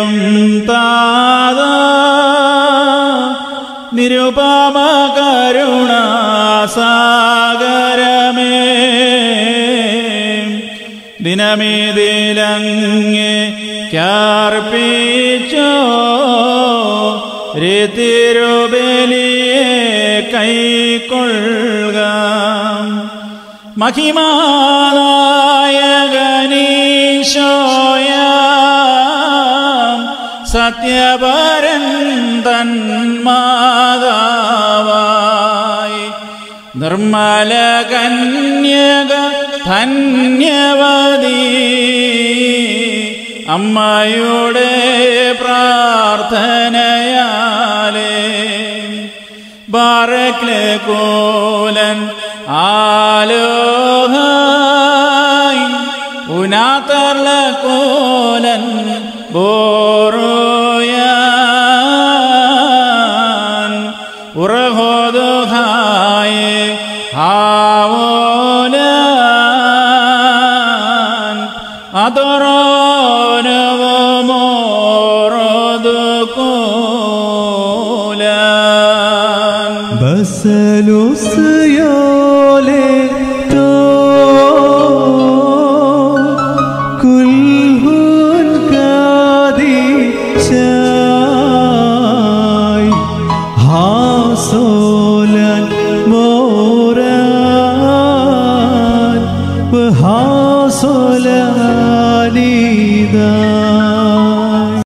തേടും താത നിരുപമ കരുണാസാഗരമേ ദിനമേതിലങ്ങേ ക്യാർപ്പിച്ചോ രതിരുബലിയെ കൈക്കൊള്ളുക മഹിമാനായകനീശോയ സത്യപരൻ തന്മാതാവായി നിർമ്മല കന്യക ധന്യവതി അമ്മയുടെ പ്രാർത്ഥനയാലേ ബാറക്ലെ കോലൻ ആലോഹായി ഉനാത്തർല കോലൻ ബോറോയാൻ ഉറഹോദുഹായെ ഹാവോലാൻ അതറോനവമോറോദു കോലാൻ ബസലുസ്യോലെ തോ കുൽഹുൻ കാദിശ